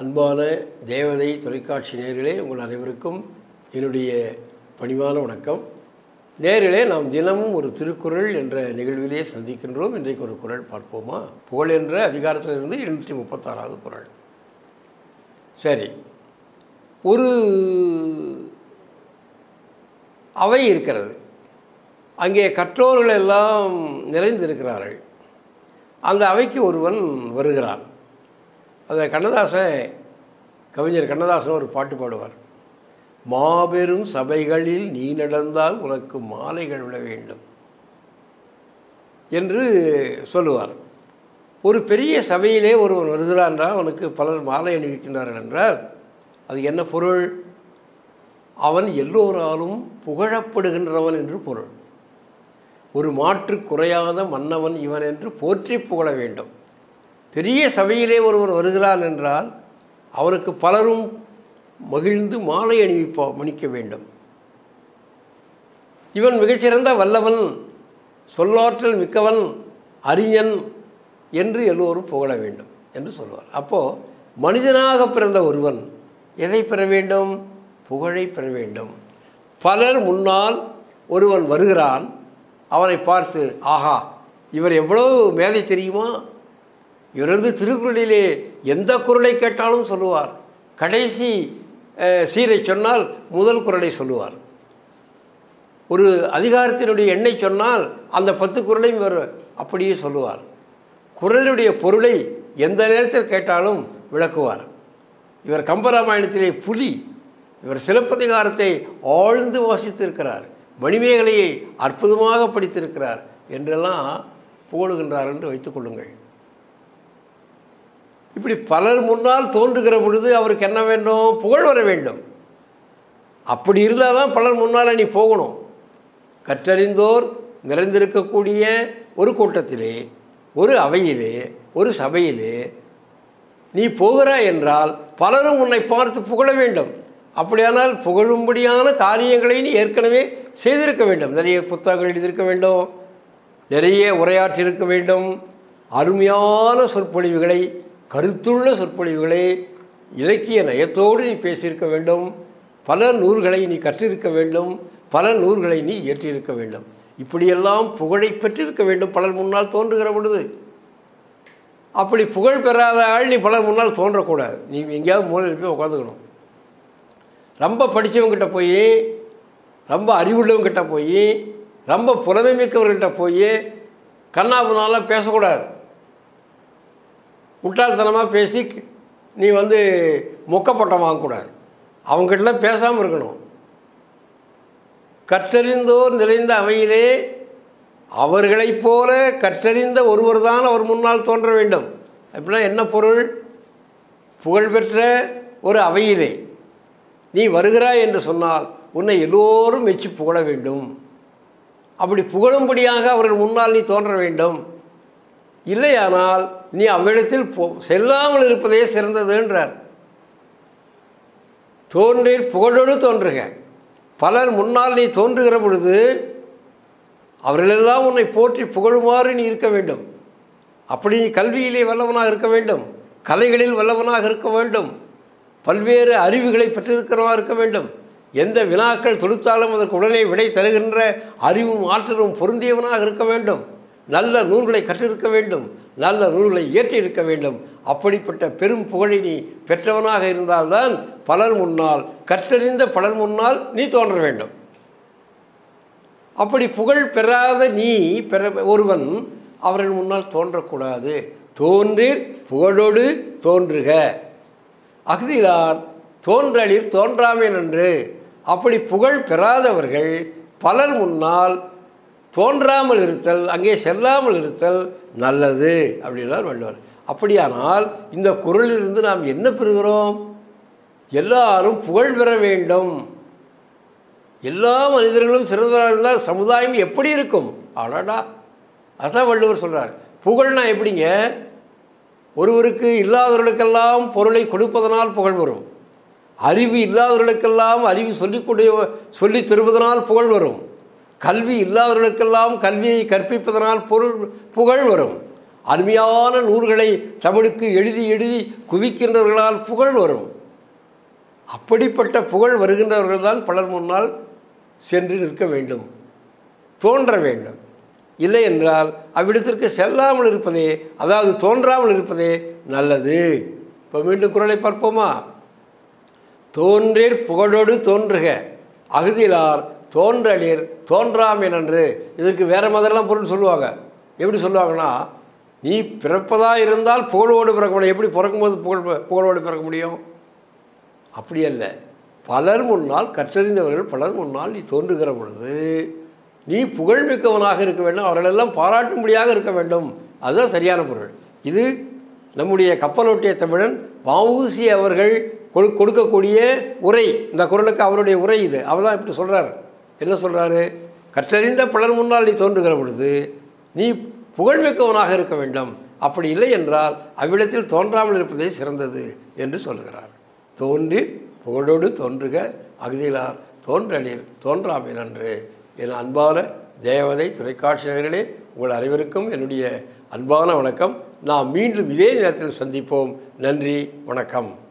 அன்பான தேவதை தொலைக்காட்சி நேர்களே உங்கள் அனைவருக்கும் என்னுடைய பணிவான வணக்கம் நேர்களே நாம் தினமும் ஒரு திருக்குறள் என்ற நிகழ்விலே சந்திக்கின்றோம் இன்றைக்கு ஒரு குறள் பார்ப்போமா புகழ் என்ற அதிகாரத்திலிருந்து எண்ணூற்றி முப்பத்தாறாவது குறள் சரி ஒரு அவை இருக்கிறது அங்கே கற்றோர்கள் எல்லாம் நிறைந்திருக்கிறார்கள் அந்த அவைக்கு ஒருவன் வருகிறான் அந்த கண்ணதாசன் கவிஞர் கண்ணதாசன் ஒரு பாட்டு பாடுவார் மாபெரும் சபைகளில் நீ நடந்தால் உனக்கு மாலைகள் விட வேண்டும் என்று சொல்லுவார் ஒரு பெரிய சபையிலே ஒருவன் வருகிறான் என்றால் அவனுக்கு பலர் மாலை அணிவிக்கின்றார்கள் என்றால் அது என்ன பொருள் அவன் எல்லோராலும் புகழப்படுகின்றவன் என்று பொருள் ஒரு மாற்று குறையாத மன்னவன் இவன் என்று போற்றி புகழ வேண்டும் பெரிய சபையிலே ஒருவன் வருகிறான் என்றால் அவனுக்கு பலரும் மகிழ்ந்து மாலை அணிவிப்பா மணிக்க வேண்டும் இவன் மிகச்சிறந்த வல்லவன் சொல்லாற்றல் மிக்கவன் அறிஞன் என்று எல்லோரும் புகழ வேண்டும் என்று சொல்வார் அப்போது மனிதனாக பிறந்த ஒருவன் எதை பெற வேண்டும் புகழை பெற வேண்டும் பலர் முன்னால் ஒருவன் வருகிறான் அவனை பார்த்து ஆஹா இவர் எவ்வளவு மேதை தெரியுமா இவரது திருக்குறளிலே எந்த குரலை கேட்டாலும் சொல்லுவார் கடைசி சீரை சொன்னால் முதல் குரலை சொல்லுவார் ஒரு அதிகாரத்தினுடைய எண்ணை சொன்னால் அந்த பத்து குரலையும் இவர் அப்படியே சொல்லுவார் குரலுடைய பொருளை எந்த நேரத்தில் கேட்டாலும் விளக்குவார் இவர் கம்பராமாயணத்திலே புலி இவர் சிலப்பதிகாரத்தை ஆழ்ந்து வாசித்திருக்கிறார் மணிமேகலையை அற்புதமாக படித்திருக்கிறார் என்றெல்லாம் புகழுகின்றார் என்று வைத்துக்கொள்ளுங்கள் இப்படி பலர் முன்னால் தோன்றுகிற பொழுது அவருக்கு என்ன வேண்டும் புகழ் வர வேண்டும் அப்படி இருந்தால் தான் பலர் முன்னால் நீ போகணும் கற்றறிந்தோர் நிறைந்திருக்கக்கூடிய ஒரு கூட்டத்திலே ஒரு அவையிலே ஒரு சபையிலே நீ போகிறாய் என்றால் பலரும் உன்னை பார்த்து புகழ வேண்டும் அப்படியானால் புகழும்படியான காரியங்களை நீ ஏற்கனவே செய்திருக்க வேண்டும் நிறைய புத்தகங்கள் எழுதியிருக்க வேண்டும் நிறைய உரையாற்றியிருக்க வேண்டும் அருமையான சொற்பொழிவுகளை கருத்துள்ள சொற்பொழிவுகளை இலக்கிய நயத்தோடு நீ பேசியிருக்க வேண்டும் பல நூல்களை நீ கற்றிருக்க வேண்டும் பல நூல்களை நீ இயற்றியிருக்க வேண்டும் இப்படியெல்லாம் புகழை பெற்றிருக்க வேண்டும் பலர் முன்னால் தோன்றுகிற பொழுது அப்படி புகழ் பெறாத ஆள் நீ பலர் முன்னால் தோன்றக்கூடாது நீ எங்கேயாவது மூலையில் போய் உட்காந்துக்கணும் ரொம்ப படித்தவங்கிட்ட போய் ரொம்ப அறிவுள்ளவங்கிட்ட போய் ரொம்ப புலமை மிக்கவர்கிட்ட போய் கண்ணாபுனாலாம் பேசக்கூடாது முட்டாள்தனமாக பேசி நீ வந்து மொக்கப்பட்டம் வாங்கக்கூடாது அவங்ககிட்டலாம் பேசாமல் இருக்கணும் கற்றறிந்தோர் நிறைந்த அவையிலே அவர்களைப் போல கற்றறிந்த ஒருவர் தான் அவர் முன்னால் தோன்ற வேண்டும் அப்படின்னா என்ன பொருள் புகழ்பெற்ற ஒரு அவையிலே நீ வருகிறாய் என்று சொன்னால் உன்னை எல்லோரும் மெச்சி புகழ வேண்டும் அப்படி புகழும்படியாக அவர்கள் முன்னால் நீ தோன்ற வேண்டும் இல்லையானால் நீ அவ்விடத்தில் போ செல்லாமல் இருப்பதே சிறந்ததுன்றார் தோன்றீர் புகழோடு தோன்றுக பலர் முன்னால் நீ தோன்றுகிற பொழுது அவர்களெல்லாம் உன்னை போற்றி புகழுமாறு நீ இருக்க வேண்டும் அப்படி நீ கல்வியிலே வல்லவனாக இருக்க வேண்டும் கலைகளில் வல்லவனாக இருக்க வேண்டும் பல்வேறு அறிவுகளை பெற்றிருக்கிறவா இருக்க வேண்டும் எந்த வினாக்கள் தொடுத்தாலும் அதற்கு உடனே விடை தருகின்ற அறிவும் ஆற்றலும் பொருந்தியவனாக இருக்க வேண்டும் நல்ல நூல்களை கற்றிருக்க வேண்டும் நல்ல நூல்களை இயற்றியிருக்க வேண்டும் அப்படிப்பட்ட பெரும் புகழை நீ பெற்றவனாக இருந்தால்தான் பலர் முன்னால் கற்றறிந்த பலர் முன்னால் நீ தோன்ற வேண்டும் அப்படி புகழ் பெறாத நீ பெற ஒருவன் அவர்கள் முன்னால் தோன்றக்கூடாது தோன்றீர் புகழோடு தோன்றுக அஃதிலார் தோன்றலில் தோன்றாமே நன்று அப்படி புகழ் பெறாதவர்கள் பலர் முன்னால் தோன்றாமல் இருத்தல் அங்கே செல்லாமல் இருத்தல் நல்லது அப்படின்னார் வள்ளுவர் அப்படியானால் இந்த குரலிலிருந்து நாம் என்ன பெறுகிறோம் எல்லாரும் புகழ் பெற வேண்டும் எல்லா மனிதர்களும் சிறந்தவராக இருந்தால் சமுதாயம் எப்படி இருக்கும் அடடா அதான் வள்ளுவர் சொல்கிறார் புகழ்னா எப்படிங்க ஒருவருக்கு இல்லாதவர்களுக்கெல்லாம் பொருளை கொடுப்பதனால் புகழ் வரும் அறிவு இல்லாதவர்களுக்கெல்லாம் அறிவு சொல்லிக்கூடிய சொல்லித் தருவதனால் புகழ் வரும் கல்வி இல்லாதவர்களுக்கெல்லாம் கல்வியை கற்பிப்பதனால் பொருள் புகழ் வரும் அருமையான நூல்களை தமிழுக்கு எழுதி எழுதி குவிக்கின்றவர்களால் புகழ் வரும் அப்படிப்பட்ட புகழ் வருகின்றவர்கள் தான் பலர் முன்னால் சென்று நிற்க வேண்டும் தோன்ற வேண்டும் இல்லை என்றால் அவ்விடத்திற்கு செல்லாமல் இருப்பதே அதாவது தோன்றாமல் இருப்பதே நல்லது இப்போ மீண்டும் குரலை பார்ப்போமா தோன்றீர் புகழோடு தோன்றுக அகுதிலார் தோன்றலிர் தோன்றாமெனன்று இதற்கு வேறு மாதிரிலாம் பொருள் சொல்லுவாங்க எப்படி சொல்லுவாங்கன்னா நீ பிறப்பதா இருந்தால் புகழோடு பிறக்க முடியும் எப்படி பிறக்கும்போது புகழ் புகழோடு பிறக்க முடியும் அப்படி அல்ல பலர் முன்னால் கற்றறிந்தவர்கள் பலர் முன்னால் நீ தோன்றுகிற பொழுது நீ புகழ்மிக்கவனாக இருக்க வேண்டும் அவர்களெல்லாம் பாராட்டும்படியாக இருக்க வேண்டும் அதுதான் சரியான பொருள் இது நம்முடைய கப்பலோட்டிய தமிழன் வஉசி அவர்கள் கொடு கொடுக்கக்கூடிய உரை இந்த குரலுக்கு அவருடைய உரை இது அவர் தான் இப்படி சொல்கிறார் என்ன சொல்கிறாரு கற்றறிந்த பலர் முன்னால் நீ தோன்றுகிற பொழுது நீ புகழ்மிக்கவனாக இருக்க வேண்டும் அப்படி இல்லை என்றால் அவ்விடத்தில் தோன்றாமல் இருப்பதே சிறந்தது என்று சொல்லுகிறார் தோன்றி புகழோடு தோன்றுக அகுதியிலார் தோன்றலில் தோன்றாமல் என்று என் அன்பான தேவதை தொலைக்காட்சியர்களே உங்கள் அனைவருக்கும் என்னுடைய அன்பான வணக்கம் நாம் மீண்டும் இதே நேரத்தில் சந்திப்போம் நன்றி வணக்கம்